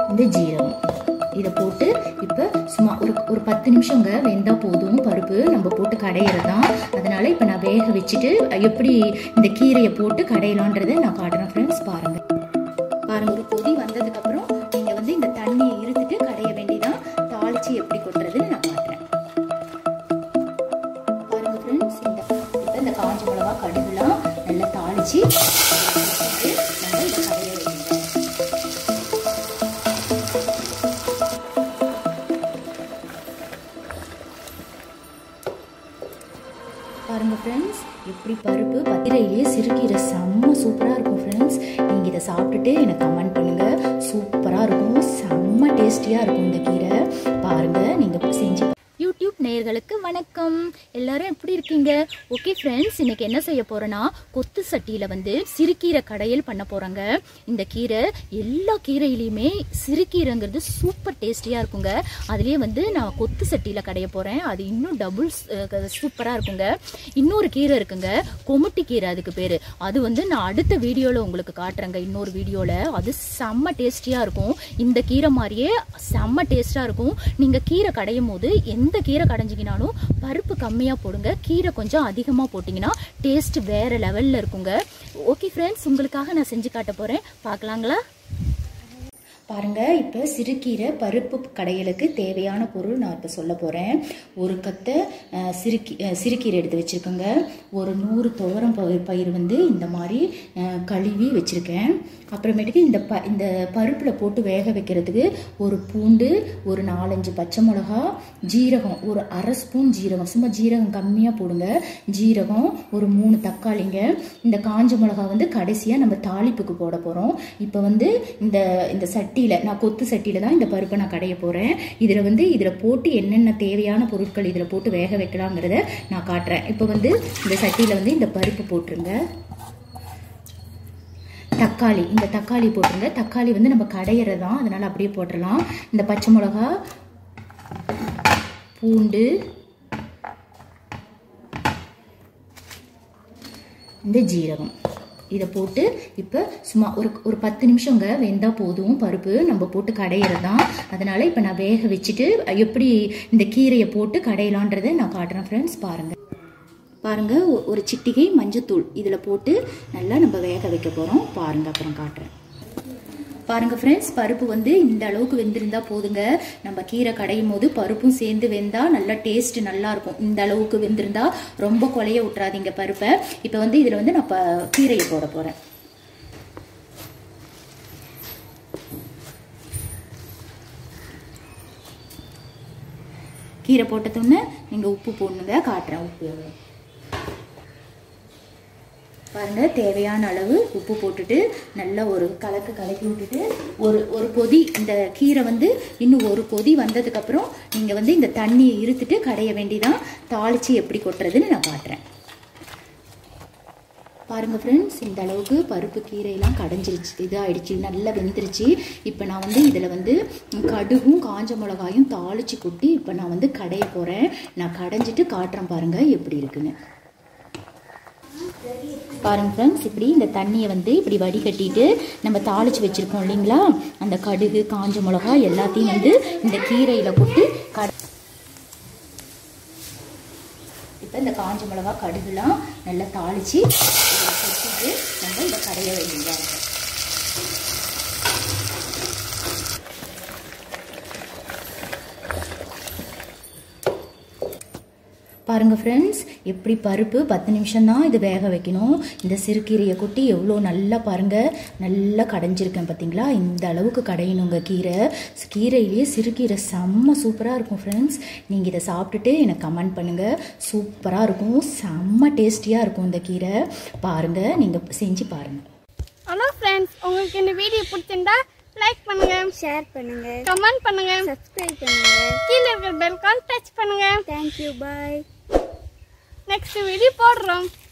இந்த ஜீரகம் இதை போட்டு இப்போ சும்மா ஒரு ஒரு பத்து நிமிஷங்க வெந்தா போதும் பருப்பு நம்ம போட்டு கடையிறதான் அதனால இப்போ நான் வேக வச்சுட்டு எப்படி இந்த கீரையை போட்டு கடையலான்றதை நான் காட்டுறேன் ஃப்ரெண்ட்ஸ் பாருங்க பாருங்க ஒரு கொதி வந்ததுக்கு அப்புறம் நீங்க வந்து இந்த தண்ணியை இருத்துட்டு கடைய வேண்டியதான் தாளிச்சு எப்படி கொட்டுறதுன்னு நான் காட்டுறேன் பாருங்க ஃப்ரெண்ட்ஸ் இந்த இப்போ இந்த காஞ்ச மிளகா கடுகுலாம் நல்லா தாளிச்சு நம்ம இதை கடைய வேண்டியதான் பாருங்க ஃப்ரெண்ட்ஸ் எப்படி பருப்பு பத்திரையிலேயே சிறுகீரை செம்ம சூப்பராக இருக்கும் ஃப்ரெண்ட்ஸ் நீங்கள் இதை சாப்பிட்டுட்டு எனக்கு கமெண்ட் பண்ணுங்க சூப்பராக இருக்கும் செம்ம டேஸ்டியாக இருக்கும் இந்த கீரை பாருங்க நீங்கள் செஞ்சு யூடியூப் நேயர்களுக்கு வணக்கம் எல்லாரும் எப்படி இருக்கீங்க ஓகே ஃப்ரெண்ட்ஸ் இன்னைக்கு என்ன செய்ய போறேன்னா கொத்து சட்டியில வந்து சிறுகீரை கடையல் பண்ண போறாங்க இந்த கீரை எல்லா கீரையிலையுமே சிறுகீரைங்கிறது சூப்பர் டேஸ்டியா இருக்குங்க அதுலயே வந்து நான் கொத்து சட்டியில கடைய போறேன் அது இன்னும் டபுள் சூப்பரா இருக்குங்க இன்னொரு கீரை இருக்குங்க கொமுட்டி கீரை அதுக்கு பேரு அது வந்து நான் அடுத்த வீடியோல உங்களுக்கு காட்டுறேங்க இன்னொரு வீடியோல அது செம்ம டேஸ்டியா இருக்கும் இந்த கீரை மாதிரியே செம்ம டேஸ்டா இருக்கும் நீங்க கீரை கடையும் போது எந்த கீரை கடைஞ்சிங்கனாலும் பருப்பு கம்மியா போடுங்க கீரை கொஞ்சம் அதிகமா போட்டீங்கன்னா டேஸ்ட் வேற லெவல்ல இருக்குங்க ஓகே ஃப்ரெண்ட்ஸ் உங்களுக்காக நான் செஞ்சு காட்ட போறேன் பார்க்கலாங்களா பாருங்க இப்போ சிறுகீரை பருப்பு கடையலுக்கு தேவையான பொருள் நான் இப்போ சொல்ல போகிறேன் ஒரு கத்தை அஹ், சிறுகீ அஹ், சிறுகீரை எடுத்து வச்சுருக்கேங்க ஒரு நூறு துவரம் பயிர் பயிர் வந்து இந்த மாதிரி அஹ், கழுவி வச்சுருக்கேன் அப்புறமேட்டுக்கு இந்த ப இந்த பருப்பில் போட்டு வேக வைக்கிறதுக்கு ஒரு பூண்டு ஒரு நாலஞ்சு பச்சை மிளகா ஜீரகம் ஒரு அரை ஸ்பூன் ஜீரகம் சும்மா ஜீரகம் கம்மியாக போடுங்க ஜீரகம் ஒரு மூணு தக்காளிங்க இந்த காஞ்ச மிளகா வந்து கடைசியாக நம்ம தாளிப்புக்கு போட போகிறோம் இப்போ வந்து இந்த இந்த சட்டியில் நான் கொத்து சட்டியில் தான் இந்த பருப்பை நான் கடைய போகிறேன் இதில் வந்து இதில் போட்டு என்னென்ன தேவையான பொருட்கள் இதில் போட்டு வேக வைக்கலாங்கிறத நான் காட்டுறேன் இப்போ வந்து இந்த சட்டியில் வந்து இந்த பருப்பு போட்டுருங்க தக்காளி இந்த தக்காளி போட்டுருங்க தக்காளி வந்து நம்ம கடையிறதான் அதனால அப்படியே போட்டுடலாம் இந்த பச்சை மிளகா பூண்டு இந்த ஜீரகம் இதை போட்டு இப்போ சும்மா ஒரு ஒரு பத்து நிமிஷங்க வெந்தா போதும் பருப்பு நம்ம போட்டு கடையிறதான் அதனால இப்போ நான் வேக வச்சுட்டு எப்படி இந்த கீரையை போட்டு கடையலான்றதை நான் காட்டுறேன் ஃப்ரெண்ட்ஸ் பாருங்க பாருங்க ஒ- ஒரு சிட்டிகை மஞ்சத்தூள் இதில் போட்டு நல்லா நம்ம வேக வைக்க போகிறோம் பாருங்க அப்புறம் காட்டுறேன் பாருங்க ஃப்ரெண்ட்ஸ் பருப்பு வந்து இந்த அளவுக்கு வெந்திருந்தா போதுங்க நம்ம கீரை கடையும் போது பருப்பும் சேர்ந்து வெந்தா நல்லா டேஸ்ட் நல்லா இருக்கும் இந்த அளவுக்கு வெந்திருந்தா ரொம்ப குலைய விட்டுறாதீங்க பருப்பை இப்போ வந்து இதில் வந்து நான் ப- கீரையை போட போகிறேன் கீரை போட்டதுன்னு நீங்கள் உப்பு போடணுங்க காட்டுறேன் உப்பு எவ்வளோ பாருங்க தேவையான அளவு உப்பு போட்டுட்டு நல்லா ஒரு கலக்கு கலக்கி விட்டுட்டு ஒரு ஒரு கொதி இந்த கீரை வந்து இன்னும் ஒரு கொதி வந்ததுக்கப்புறம் நீங்கள் வந்து இந்த தண்ணியை இருத்துட்டு கடைய வேண்டிதான் தாளித்து எப்படி கொட்டுறதுன்னு நான் காட்டுறேன் பாருங்க ஃப்ரெண்ட்ஸ் இந்த அளவுக்கு பருப்பு கீரையெல்லாம் கடைஞ்சிருச்சு இது ஆயிடுச்சு நல்லா வெந்துருச்சு இப்போ நான் வந்து இதில் வந்து கடுகும் காஞ்ச மிளகாயும் தாளிச்சு கொட்டி இப்போ நான் வந்து கடைய போகிறேன் நான் கடைஞ்சிட்டு காட்டுறேன் பாருங்க எப்படி இருக்குன்னு பாருங்க ஃப்ரெண்ட்ஸ் இப்படி இந்த தண்ணியை வந்து இப்படி வடிகட்டிட்டு நம்ம தாளிச்சு வச்சிருக்கோம் இல்லைங்களா அந்த கடுகு காஞ்ச மிளகா எல்லாத்தையும் வந்து இந்த கீரையில் போட்டு கட இப்போ இந்த காஞ்ச மிளகா கடுகுலாம் நல்லா தாளிச்சு இதில் கொட்டிட்டு நம்ம இதை கடைய வேண்டியதாக இருக்கும் பாருங்க ஃப்ரெண்ட்ஸ் எப்படி பருப்பு பத்து நிமிஷம் தான் இது வேக வைக்கணும் இந்த சிறுகீரையை கொட்டி எவ்வளோ நல்லா பாருங்க நல்லா கடைஞ்சிருக்கேன் பார்த்தீங்களா இந்த அளவுக்கு கடையணுங்க கீரை கீரையிலேயே சிறுகீரை செம்ம சூப்பராக இருக்கும் ஃப்ரெண்ட்ஸ் நீங்கள் இதை சாப்பிட்டுட்டு எனக்கு கமெண்ட் பண்ணுங்க சூப்பராக இருக்கும் செம்ம டேஸ்டியாக இருக்கும் இந்த கீரை பாருங்க நீங்கள் செஞ்சு பாருங்கள் ஹலோ ஃப்ரெண்ட்ஸ் உங்களுக்கு இந்த வீடியோ பிடிச்சிருந்தா லைக் பண்ணுங்க ஷேர் பண்ணுங்க கமெண்ட் பண்ணுங்க சப்ஸ்கிரைப் பண்ணுங்க கீழே இருக்கிற பெல் கால் டச் பண்ணுங்க தேங்க்யூ பாய் நெக்ஸ்ட் வீடியோ போடுறோம்